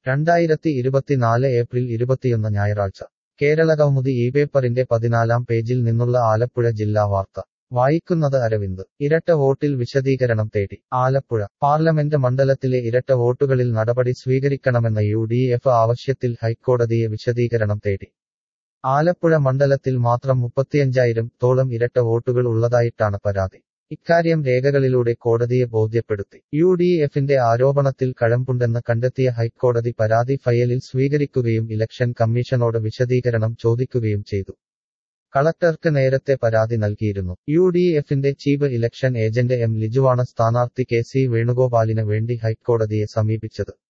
രണ്ടായിരത്തി ഇരുപത്തിനാല് ഏപ്രിൽ ഇരുപത്തിയൊന്ന് ഞായറാഴ്ച കേരള കൗമുദി ഈ പേപ്പറിന്റെ പതിനാലാം പേജിൽ നിന്നുള്ള ആലപ്പുഴ ജില്ലാ വാർത്ത വായിക്കുന്നത് അരവിന്ദ് ഇരട്ട വോട്ടിൽ വിശദീകരണം തേടി ആലപ്പുഴ പാർലമെന്റ് മണ്ഡലത്തിലെ ഇരട്ട വോട്ടുകളിൽ നടപടി സ്വീകരിക്കണമെന്ന യു ഡി എഫ് ആവശ്യത്തിൽ ഹൈക്കോടതിയെ വിശദീകരണം തേടി ആലപ്പുഴ മണ്ഡലത്തിൽ മാത്രം മുപ്പത്തിയഞ്ചായിരം തോളം ഇരട്ട വോട്ടുകൾ ഉള്ളതായിട്ടാണ് പരാതി ഇക്കാര്യം രേഖകളിലൂടെ കോടതിയെ ബോധ്യപ്പെടുത്തി യു ഡി എഫിന്റെ ആരോപണത്തിൽ കഴമ്പുണ്ടെന്ന് കണ്ടെത്തിയ ഹൈക്കോടതി പരാതി ഫയലിൽ സ്വീകരിക്കുകയും ഇലക്ഷൻ കമ്മീഷനോട് വിശദീകരണം ചോദിക്കുകയും ചെയ്തു കളക്ടർക്ക് നേരത്തെ പരാതി നൽകിയിരുന്നു യു ഡി എഫിന്റെ ചീഫ് ഇലക്ഷൻ ഏജന്റ് എം ലിജുവാണ് സ്ഥാനാർത്ഥി കെ സി വേണുഗോപാലിന് വേണ്ടി ഹൈക്കോടതിയെ സമീപിച്ചത്